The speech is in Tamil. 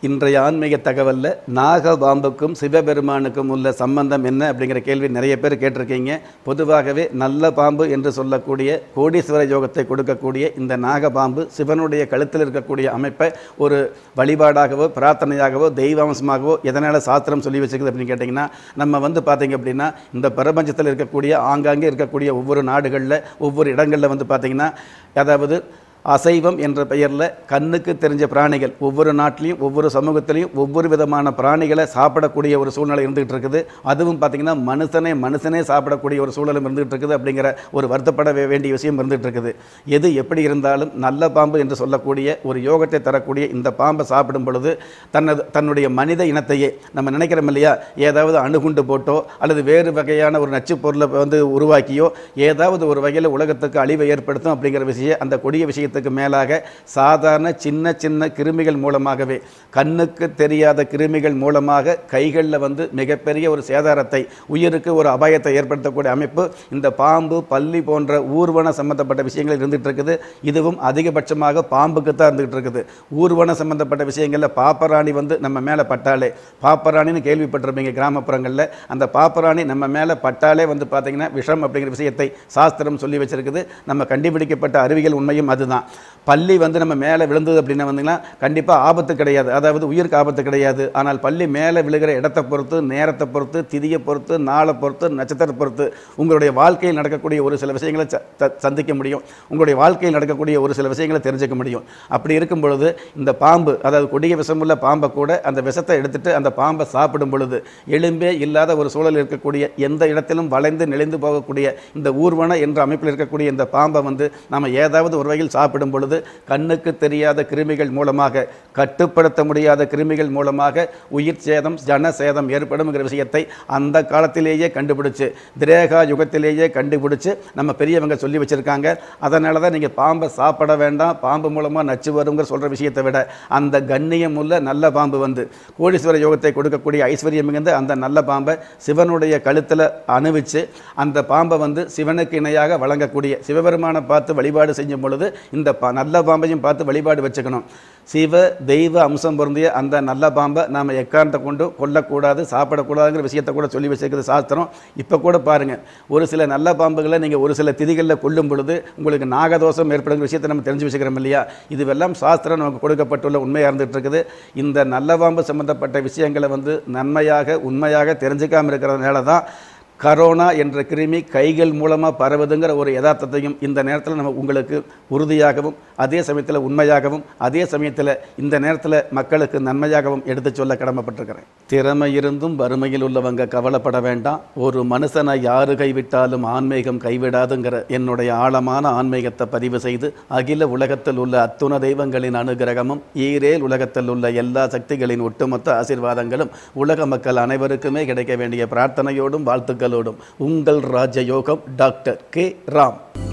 இன்றைய ஆன்மீக தகவலில் நாகபாம்புக்கும் சிவபெருமானுக்கும் உள்ள சம்பந்தம் என்ன அப்படிங்கிற கேள்வி நிறைய பேர் கேட்டிருக்கீங்க பொதுவாகவே நல்ல பாம்பு என்று சொல்லக்கூடிய கோடீஸ்வர யோகத்தை கொடுக்கக்கூடிய இந்த நாகபாம்பு சிவனுடைய கழுத்தில் இருக்கக்கூடிய அமைப்பை ஒரு வழிபாடாகவோ பிரார்த்தனையாகவோ தெய்வாம்சமாகவோ எதனால் சாஸ்திரம் சொல்லி வச்சுக்குது அப்படின்னு கேட்டிங்கன்னா நம்ம வந்து பார்த்தீங்க அப்படின்னா இந்த பிரபஞ்சத்தில் இருக்கக்கூடிய ஆங்காங்கே இருக்கக்கூடிய ஒவ்வொரு நாடுகளில் ஒவ்வொரு இடங்களில் வந்து பார்த்தீங்கன்னா அதாவது அசைவம் என்ற பெயரில் கண்ணுக்கு தெரிஞ்ச பிராணிகள் ஒவ்வொரு நாட்டிலையும் ஒவ்வொரு சமூகத்திலையும் ஒவ்வொரு விதமான பிராணிகளை சாப்பிடக்கூடிய ஒரு சூழ்நிலை இருந்துகிட்டு இருக்குது அதுவும் பார்த்திங்கன்னா மனுஷனே மனுஷனே சாப்பிடக்கூடிய ஒரு சூழலும் இருந்துகிட்டு இருக்குது அப்படிங்கிற ஒரு வருத்தப்பட வே- வேண்டிய விஷயம் இருந்துகிட்டு இருக்குது எது எப்படி இருந்தாலும் நல்ல பாம்பு என்று சொல்லக்கூடிய ஒரு யோகத்தை தரக்கூடிய இந்த பாம்பை சாப்பிடும் பொழுது தனது தன்னுடைய மனித இனத்தையே நம்ம நினைக்கிறோம் இல்லையா ஏதாவது அணுகுண்டு போட்டோ அல்லது வேறு வகையான ஒரு நச்சுப் பொருளை வந்து உருவாக்கியோ ஏதாவது ஒரு வகையில் உலகத்துக்கு அழிவை ஏற்படுத்தும் அப்படிங்கிற விஷயம் அந்த கொடிய விஷயத்துக்கு மேலாக சாதாரண சின்ன சின்ன கிருமிகள் மூலமாகவே கண்ணுக்கு தெரியாத கிருமிகள் மூலமாக கைகளில் வந்து மிகப்பெரிய ஒரு சேதாரத்தை உயிருக்கு ஒரு அபாயத்தை ஏற்படுத்தக்கூடிய அமைப்பு இந்த பாம்பு பல்லி போன்ற ஊர்வன சம்பந்தப்பட்ட விஷயங்கள் இருந்துகிட்டு இருக்குது இதுவும் அதிகபட்சமாக பாம்புக்கு தான் இருந்துகிட்டு இருக்குது ஊர்வன சம்பந்தப்பட்ட விஷயங்களில் பாப்பராணி வந்து நம்ம மேலே பட்டாலே பாப்பராணின்னு கேள்விப்பட்டிருப்பீங்க கிராமப்புறங்களில் அந்த பாப்பராணி நம்ம மேலே பட்டாலே வந்து பார்த்தீங்கன்னா விஷம் அப்படிங்கிற விஷயத்தை சாஸ்திரம் சொல்லி வச்சிருக்குது நம்ம கண்டுபிடிக்கப்பட்ட அறிவியல் உண்மையும் அதுதான் பள்ளி வந்து நம்ம மேலே விழுந்தது அப்படின்னா வந்தீங்கன்னா கண்டிப்பாக ஆபத்து கிடையாது அதாவது உயிருக்கு ஆபத்து கிடையாது ஆனால் பள்ளி மேலே விழுகிற இடத்தை பொறுத்து நேரத்தை பொறுத்து திதியை பொறுத்து நாளை பொறுத்து நட்சத்திரத்தை பொறுத்து உங்களுடைய வாழ்க்கையில் நடக்கக்கூடிய ஒரு சில விஷயங்களை ச- த- சந்திக்க முடியும் உங்களுடைய வாழ்க்கையில் நடக்கக்கூடிய ஒரு சில விஷயங்களை தெரிஞ்சுக்க முடியும் அப்படி இருக்கும் பொழுது இந்த பாம்பு அதாவது கொடிய விஷமுள்ள பாம்பை கூட அந்த விஷத்தை எடுத்துட்டு அந்த பாம்பை சாப்பிடும் பொழுது எலும்பே இல்லாத ஒரு சூழல் இருக்கக்கூடிய எந்த இடத்திலும் வளைந்து நெளிந்து போகக்கூடிய இந்த ஊர்வன என்ற அமைப்பில் இருக்கக்கூடிய இந்த பாம்பை வந்து நம்ம ஏதாவது ஒரு வகையில் சாப்பிடும் பொழுது கண்ணுக்கு தெரியாத கிருமிகள் மூலமாக கட்டுப்படுத்த முடியாத கிருமிகள் மூலமாக உயிர் சேதம் ஜன சேதம் ஏற்படும்ங்கிற விஷயத்தை அந்த காலத்திலேயே கண்டுபிடிச்சு திரேகா யுகத்திலேயே கண்டுபிடிச்சு நம்ம பெரியவங்க சொல்லி வச்சிருக்காங்க அதனால தான் நீங்கள் பாம்பை சாப்பிட வேண்டாம் பாம்பு மூலமாக நச்சு வருங்கிற சொல்கிற விஷயத்தை விட அந்த கண்ணியம் உள்ள நல்ல பாம்பு வந்து கோடீஸ்வர யோகத்தை கொடுக்கக்கூடிய ஐஸ்வர்யம் மிகுந்த அந்த நல்ல பாம்பை சிவனுடைய கழுத்தில் அணுவிச்சு அந்த பாம்பை வந்து சிவனுக்கு இணையாக வழங்கக்கூடிய சிவபெருமானை பார்த்து வழிபாடு செய்யும் பொழுது இந்த பா- நல்ல பாம்பையும் பார்த்து வழிபாடு வச்சுக்கணும் சிவ தெய்வ அம்சம் பொருந்திய அந்த நல்ல பாம்பை நாம் எக்காரணத்தை கொண்டு கொல்லக்கூடாது சாப்பிடக்கூடாதுங்கிற விஷயத்தை கூட சொல்லி வச்சிருக்கிறது சாஸ்திரம் இப்போ கூட பாருங்கள் ஒரு சில நல்ல பாம்புகளை நீங்கள் ஒரு சில திதிகளில் கொல்லும் பொழுது உங்களுக்கு நாகதோஷம் ஏற்படுங்கிற விஷயத்தை நம்ம தெரிஞ்சு வச்சுக்கிறோம் இல்லையா இதுவெல்லாம் சாஸ்திரம் நமக்கு கொடுக்கப்பட்டுள்ள உண்மையாக இருந்துகிட்டு இருக்குது இந்த நல்ல பாம்பு சம்பந்தப்பட்ட விஷயங்களை வந்து நன்மையாக உண்மையாக தெரிஞ்சுக்காமல் இருக்கிறதுனால தான் கரோனா என்ற கிருமி கைகள் மூலமாக பரவுதுங்கிற ஒரு யதார்த்தத்தையும் இந்த நேரத்தில் நம்ம உங்களுக்கு உறுதியாகவும் அதே சமயத்தில் உண்மையாகவும் அதே சமயத்தில் இந்த நேரத்தில் மக்களுக்கு நன்மையாகவும் எடுத்துச் சொல்ல கடமைப்பட்டிருக்கிறேன் திறமை இருந்தும் வறுமையில் உள்ளவங்க கவலைப்பட வேண்டாம் ஒரு மனுஷனை யாரு கைவிட்டாலும் ஆன்மீகம் கைவிடாதுங்கிற என்னுடைய ஆழமான ஆன்மீகத்தை பதிவு செய்து அகில உலகத்தில் உள்ள அத்துண தெய்வங்களின் அனுகிரகமும் ஈரேல் உலகத்தில் உள்ள எல்லா சக்திகளின் ஒட்டுமொத்த ஆசீர்வாதங்களும் உலக மக்கள் அனைவருக்குமே கிடைக்க வேண்டிய பிரார்த்தனையோடும் வாழ்த்துக்களோடும் உங்கள் ராஜயோகம் டாக்டர் கே ராம்